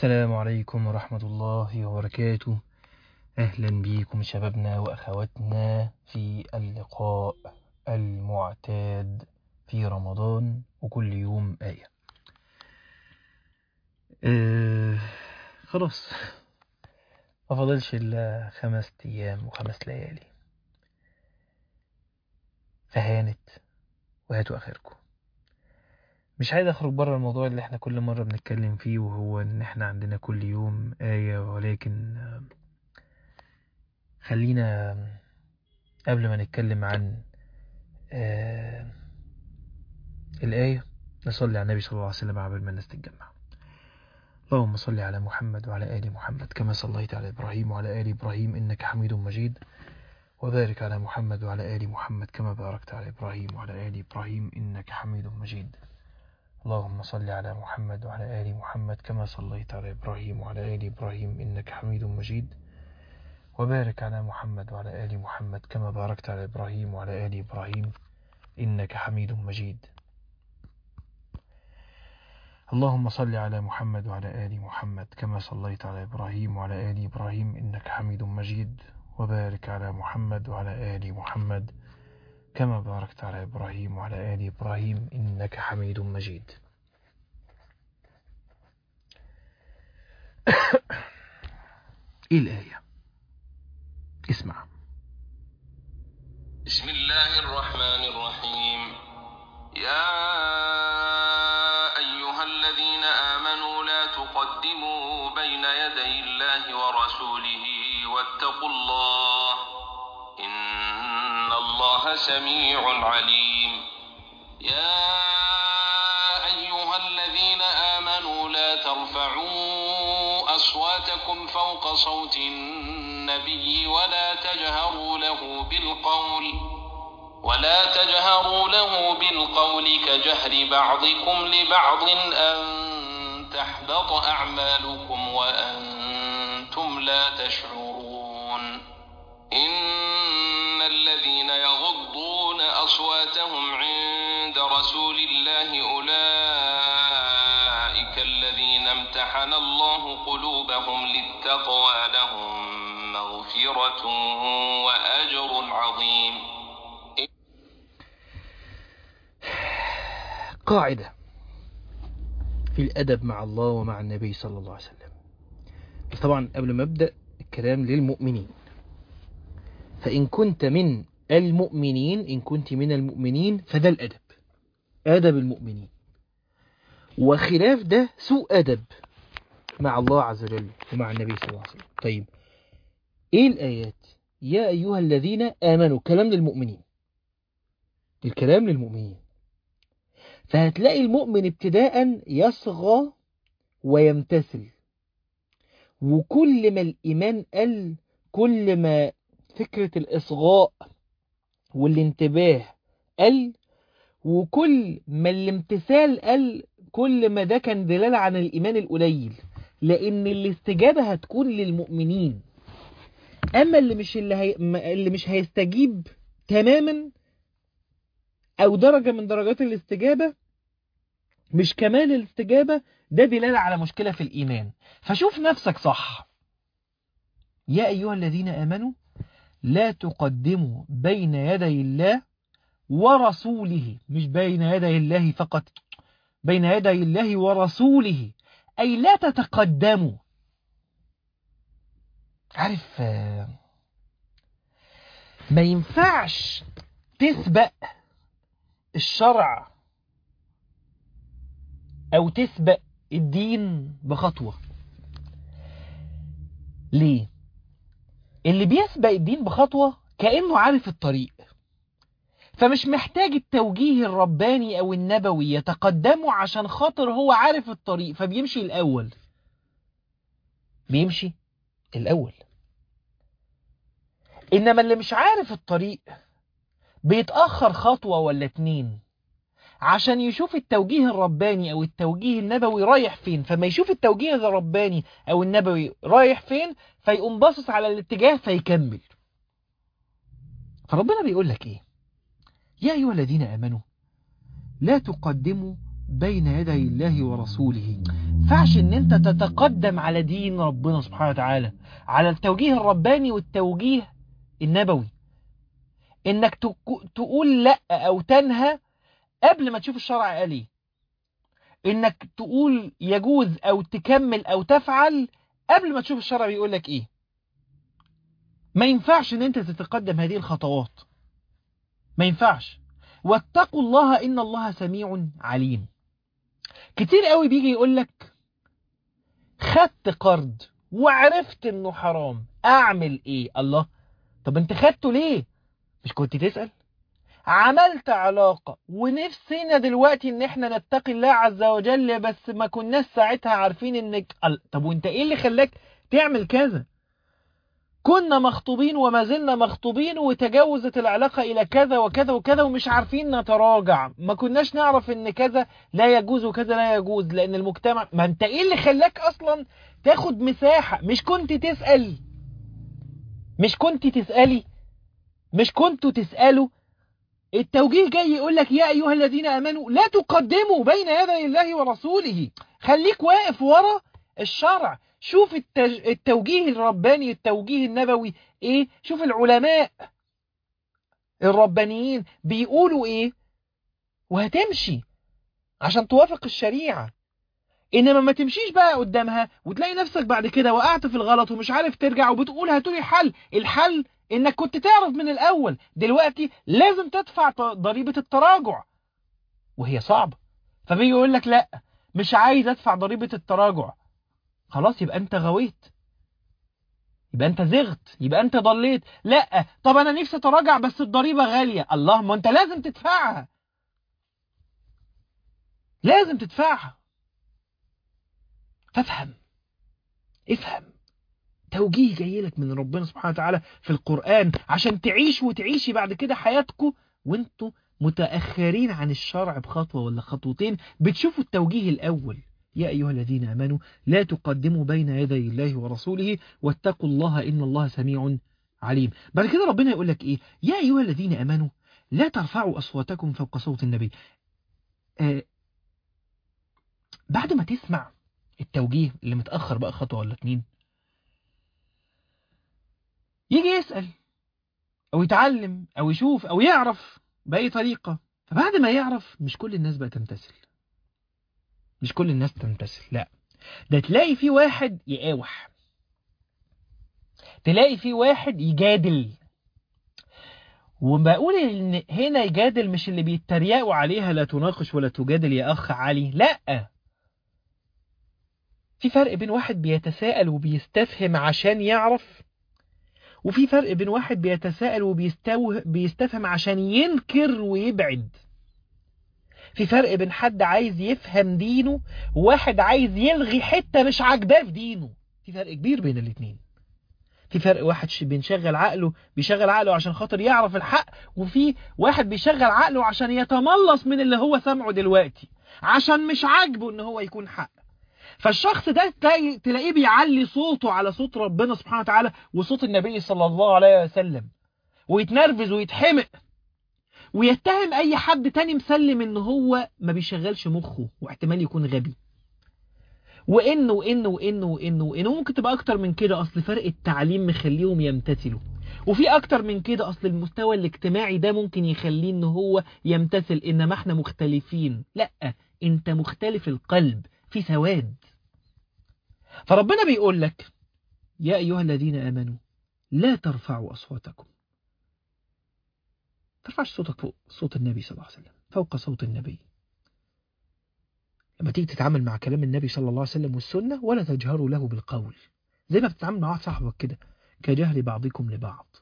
السلام عليكم ورحمة الله وبركاته أهلا بكم شبابنا وأخواتنا في اللقاء المعتاد في رمضان وكل يوم آية آه خلاص ما فاضلش إلا خمس أيام وخمس ليالي فهانت وهاتوا آخركم مش عايز اخرج بره الموضوع اللي احنا كل مرة بنتكلم فيه وهو ان احنا عندنا كل يوم آية ولكن خلينا قبل ما نتكلم عن آه الآية نصلي على النبي صلى الله عليه وسلم قبل ما الناس تتجمع اللهم صل على محمد وعلى آل محمد كما صليت على إبراهيم وعلى آل إبراهيم إنك حميد مجيد وبارك على محمد وعلى آل محمد كما باركت على إبراهيم وعلى آل إبراهيم إنك حميد مجيد اللهم صل على محمد وعلى آل محمد كما صليت على إبراهيم وعلى آل إبراهيم إنك حميد مجيد وبارك على محمد وعلى آل محمد كما باركت على إبراهيم وعلى آل إبراهيم إنك حميد مجيد اللهم صل على محمد وعلى آل محمد كما صليت على إبراهيم وعلى آل إبراهيم إنك حميد مجيد وبارك على محمد وعلى آل محمد كما باركت على إبراهيم وعلى آل إبراهيم إنك حميد مجيد إيه الآية اسمع بسم الله الرحمن الرحيم يا أيها الذين آمنوا لا تقدموا بين يدي الله ورسوله واتقوا الله إن الله سميع عليم يا أيها الذين آمنوا لا ترفعوا أصواتكم فوق صوت النبي ولا تجهروا له بالقول ولا تجهروا له بالقول كجهر بعضكم لبعض أن تحبط أعمالكم وأنتم لا تشعرون إن الذين يغضون أصواتهم عند رسول الله أولئك الذين امتحن الله قلوبهم للتقوى لهم مغفرة وأجر عظيم قاعدة في الأدب مع الله ومع النبي صلى الله عليه وسلم بس طبعا قبل ما أبدأ الكلام للمؤمنين فإن كنت من المؤمنين إن كنت من المؤمنين فده الأدب أدب المؤمنين وخلاف ده سوء أدب مع الله عز وجل ومع النبي صلى الله عليه وسلم طيب إيه الآيات يا أيها الذين آمنوا كلام للمؤمنين الكلام للمؤمنين فهتلاقي المؤمن ابتداء يصغى ويمتثل وكل ما الإيمان قل كل ما فكرة الإصغاء والانتباه قل وكل ما الامتثال قل كل ما ده كان دلالة عن الإيمان القليل لأن الاستجابة هتكون للمؤمنين أما اللي مش اللي, هي... اللي مش هيستجيب تماما أو درجة من درجات الاستجابة مش كمال الاستجابة ده دلالة على مشكلة في الإيمان فشوف نفسك صح يا أيها الذين آمنوا لا تقدموا بين يدي الله ورسوله مش بين يدي الله فقط بين يدي الله ورسوله أي لا تتقدموا عارف ما ينفعش تسبق الشرع أو تسبق الدين بخطوة ليه؟ اللي بيسبق الدين بخطوة كأنه عارف الطريق فمش محتاج التوجيه الرباني أو النبوي يتقدمه عشان خاطر هو عارف الطريق فبيمشي الأول بيمشي الأول إنما اللي مش عارف الطريق بيتأخر خطوة ولا اتنين عشان يشوف التوجيه الرباني أو التوجيه النبوي رايح فين فما يشوف التوجيه الرباني أو النبوي رايح فين فيقوم باصص على الاتجاه فيكمل فربنا بيقول لك إيه يا أيها الذين آمنوا لا تقدموا بين يدي الله ورسوله ينفعش ان انت تتقدم على دين ربنا سبحانه وتعالى على التوجيه الرباني والتوجيه النبوي انك تك- تقول لا او تنهى قبل ما تشوف الشرع قال ايه انك تقول يجوز او تكمل او تفعل قبل ما تشوف الشرع بيقول لك ايه ما ينفعش ان انت تتقدم هذه الخطوات ما ينفعش واتقوا الله ان الله سميع عليم كتير قوي بيجي يقول لك خدت قرض وعرفت انه حرام اعمل ايه الله طب انت خدته ليه مش كنت تسأل عملت علاقة ونفسنا دلوقتي ان احنا نتقي الله عز وجل بس ما كناش ساعتها عارفين انك ال- طب وانت ايه اللي خلاك تعمل كذا كنا مخطوبين وما زلنا مخطوبين وتجاوزت العلاقة إلى كذا وكذا وكذا ومش عارفين نتراجع ما كناش نعرف إن كذا لا يجوز وكذا لا يجوز لأن المجتمع ما أنت إيه اللي خلاك أصلا تاخد مساحة مش كنت تسأل مش كنت تسألي مش كنتوا تسألوا التوجيه جاي يقول لك يا أيها الذين آمنوا لا تقدموا بين يدي الله ورسوله خليك واقف ورا الشرع شوف التج... التوجيه الرباني التوجيه النبوي ايه شوف العلماء الربانيين بيقولوا ايه وهتمشي عشان توافق الشريعة انما ما تمشيش بقى قدامها وتلاقي نفسك بعد كده وقعت في الغلط ومش عارف ترجع وبتقول هاتولي حل الحل انك كنت تعرف من الاول دلوقتي لازم تدفع ط- ضريبة التراجع وهي صعبة فبيجي يقول لك لا مش عايز ادفع ضريبة التراجع خلاص يبقى انت غويت يبقى انت زغت يبقى انت ضليت لا طب انا نفسي اتراجع بس الضريبة غالية الله ما انت لازم تدفعها لازم تدفعها فافهم افهم توجيه جاي لك من ربنا سبحانه وتعالى في القرآن عشان تعيش وتعيشي بعد كده حياتكم وانتوا متأخرين عن الشرع بخطوة ولا خطوتين بتشوفوا التوجيه الأول يا أيها الذين آمنوا لا تقدموا بين يدي الله ورسوله واتقوا الله إن الله سميع عليم بعد كده ربنا يقول لك إيه يا أيها الذين آمنوا لا ترفعوا أصواتكم فوق صوت النبي آه بعد ما تسمع التوجيه اللي متأخر بقى خطوة ولا اتنين يجي يسأل أو يتعلم أو يشوف أو يعرف بأي طريقة فبعد ما يعرف مش كل الناس بقى تمتثل مش كل الناس تمتثل لا ده تلاقي في واحد يقاوح تلاقي في واحد يجادل وبقول ان هنا يجادل مش اللي بيتريقوا عليها لا تناقش ولا تجادل يا اخ علي لا في فرق بين واحد بيتساءل وبيستفهم عشان يعرف وفي فرق بين واحد بيتساءل وبيستوه بيستفهم عشان ينكر ويبعد في فرق بين حد عايز يفهم دينه وواحد عايز يلغي حتة مش عاجباه في دينه في فرق كبير بين الاتنين في فرق واحد ش- بيشغل عقله بيشغل عقله عشان خاطر يعرف الحق وفي واحد بيشغل عقله عشان يتملص من اللي هو سامعه دلوقتي عشان مش عاجبه ان هو يكون حق فالشخص ده تلاقي تلاقيه بيعلي صوته على صوت ربنا سبحانه وتعالى وصوت النبي صلى الله عليه وسلم ويتنرفز ويتحمق ويتهم اي حد تاني مسلم ان هو ما بيشغلش مخه واحتمال يكون غبي وانه وانه وانه وانه وانه ممكن تبقى اكتر من كده اصل فرق التعليم مخليهم يمتثلوا وفي اكتر من كده اصل المستوى الاجتماعي ده ممكن يخليه ان هو يمتثل انما احنا مختلفين لا انت مختلف القلب في سواد فربنا بيقول لك يا ايها الذين امنوا لا ترفعوا اصواتكم ترفعش صوتك فوق صوت النبي صلى الله عليه وسلم فوق صوت النبي لما تيجي تتعامل مع كلام النبي صلى الله عليه وسلم والسنة ولا تجهروا له بالقول زي ما بتتعامل مع واحد صاحبك كده كجهل بعضكم لبعض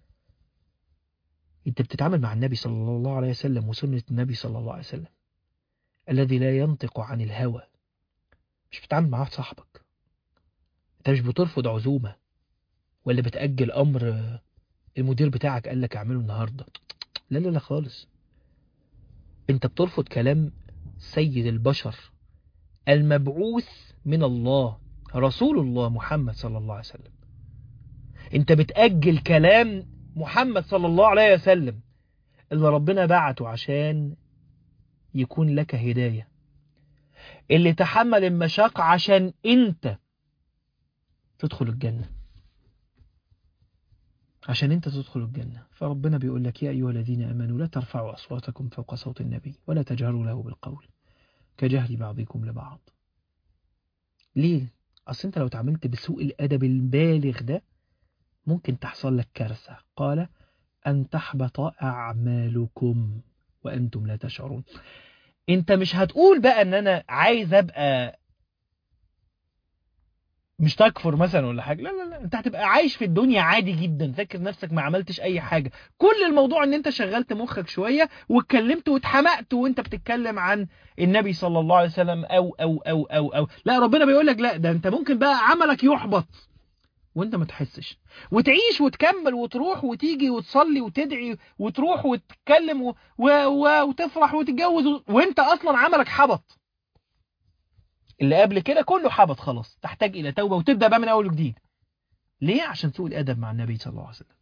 انت بتتعامل مع النبي صلى الله عليه وسلم وسنة النبي صلى الله عليه وسلم الذي لا ينطق عن الهوى مش بتتعامل مع واحد صاحبك انت مش بترفض عزومة ولا بتأجل أمر المدير بتاعك قال لك اعمله النهاردة لا لا لا خالص انت بترفض كلام سيد البشر المبعوث من الله رسول الله محمد صلى الله عليه وسلم انت بتأجل كلام محمد صلى الله عليه وسلم اللي ربنا بعته عشان يكون لك هداية اللي تحمل المشاق عشان انت تدخل الجنة عشان انت تدخل الجنة فربنا بيقول لك يا أيها الذين آمنوا لا ترفعوا أصواتكم فوق صوت النبي ولا تجهروا له بالقول كجهل بعضكم لبعض ليه؟ أصل انت لو تعاملت بسوء الأدب البالغ ده ممكن تحصل لك كارثة قال أن تحبط أعمالكم وأنتم لا تشعرون انت مش هتقول بقى ان انا عايز ابقى مش تكفر مثلا ولا حاجه لا لا لا انت هتبقى عايش في الدنيا عادي جدا فاكر نفسك ما عملتش اي حاجه كل الموضوع ان انت شغلت مخك شويه واتكلمت واتحمقت وانت بتتكلم عن النبي صلى الله عليه وسلم او او او او او لا ربنا بيقول لك لا ده انت ممكن بقى عملك يحبط وانت ما تحسش وتعيش وتكمل وتروح وتيجي وتصلي وتدعي وتروح وتتكلم و... و... و... وتفرح وتتجوز و... وانت اصلا عملك حبط اللي قبل كده كله حبط خلاص تحتاج الى توبه وتبدا بقى من اول وجديد ليه عشان سوء الادب مع النبي صلى الله عليه وسلم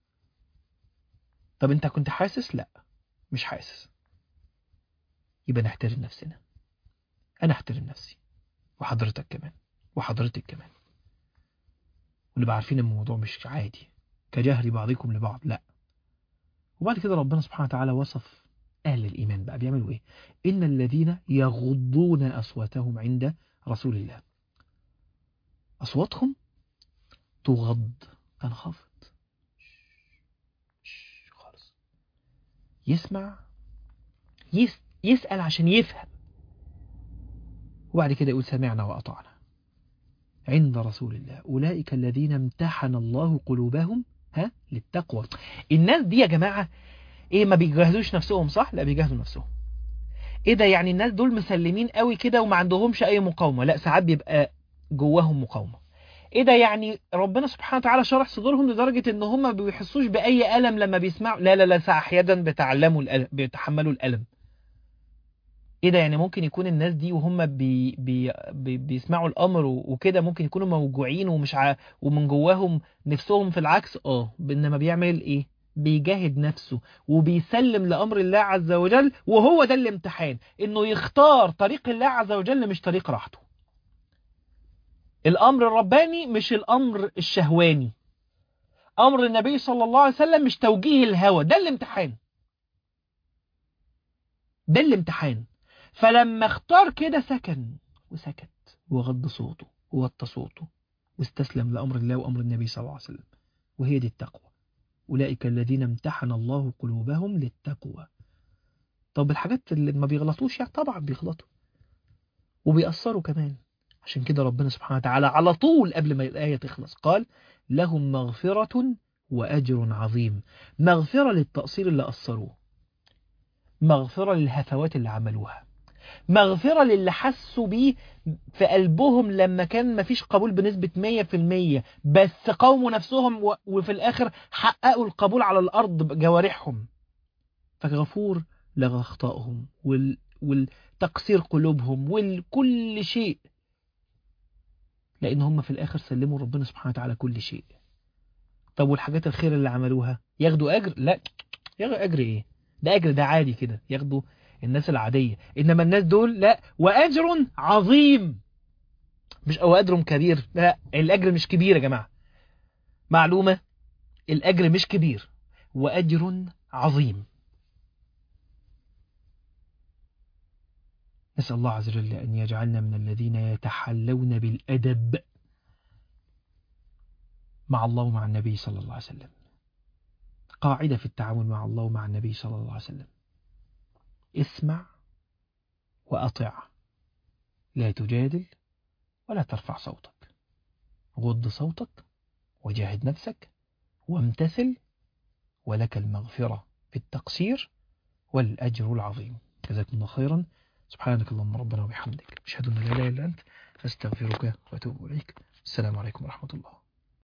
طب انت كنت حاسس لا مش حاسس يبقى نحترم نفسنا انا احترم نفسي وحضرتك كمان وحضرتك كمان ونبقى عارفين ان الموضوع مش عادي كجهل بعضكم لبعض لا وبعد كده ربنا سبحانه وتعالى وصف أهل الإيمان بقى بيعملوا إيه إن الذين يغضون أصواتهم عند رسول الله أصواتهم تغض تنخفض خالص يسمع يس يسأل عشان يفهم وبعد كده يقول سمعنا وأطعنا عند رسول الله أولئك الذين امتحن الله قلوبهم ها للتقوى الناس دي يا جماعة ايه ما بيجهزوش نفسهم صح لا بيجهزوا نفسهم ايه ده يعني الناس دول مسلمين قوي كده وما عندهمش اي مقاومة لا ساعات بيبقى جواهم مقاومة ايه ده يعني ربنا سبحانه وتعالى شرح صدورهم لدرجة ان هم ما بيحسوش باي الم لما بيسمعوا لا لا لا احيانا بيتعلموا الالم بيتحملوا الالم ايه ده يعني ممكن يكون الناس دي وهم بي بي بي بيسمعوا الامر وكده ممكن يكونوا موجوعين ومش ع... ومن جواهم نفسهم في العكس اه انما بيعمل ايه بيجاهد نفسه وبيسلم لامر الله عز وجل وهو ده الامتحان انه يختار طريق الله عز وجل مش طريق راحته الامر الرباني مش الامر الشهواني امر النبي صلى الله عليه وسلم مش توجيه الهوى ده الامتحان ده الامتحان فلما اختار كده سكن وسكت وغض صوته ووطى صوته واستسلم لأمر الله وأمر النبي صلى الله عليه وسلم وهي دي التقوى أولئك الذين امتحن الله قلوبهم للتقوى طب الحاجات اللي ما بيغلطوش يعني طبعا بيغلطوا وبيأثروا كمان عشان كده ربنا سبحانه وتعالى على طول قبل ما الآية تخلص قال لهم مغفرة وأجر عظيم مغفرة للتقصير اللي أثروه مغفرة للهفوات اللي عملوها مغفرة للي حسوا بيه في قلبهم لما كان مفيش قبول بنسبة 100% بس قاوموا نفسهم وفي الآخر حققوا القبول على الأرض بجوارحهم فغفور لأخطائهم وال... والتقصير قلوبهم وكل شيء لأن هم في الآخر سلموا ربنا سبحانه وتعالى كل شيء طب والحاجات الخير اللي عملوها ياخدوا أجر لا ياخدوا أجر إيه ده أجر ده عادي كده ياخدوا الناس العادية إنما الناس دول لا وأجر عظيم مش أو أجر كبير لا الأجر مش كبير يا جماعة معلومة الأجر مش كبير وأجر عظيم نسأل الله عز وجل أن يجعلنا من الذين يتحلون بالأدب مع الله ومع النبي صلى الله عليه وسلم قاعدة في التعامل مع الله ومع النبي صلى الله عليه وسلم اسمع وأطع لا تجادل ولا ترفع صوتك غض صوتك وجاهد نفسك وامتثل ولك المغفرة في التقصير والأجر العظيم جزاكم الله خيرا سبحانك اللهم ربنا وبحمدك أشهد أن لا إله إلا أنت فاستغفرك وأتوب إليك السلام عليكم ورحمة الله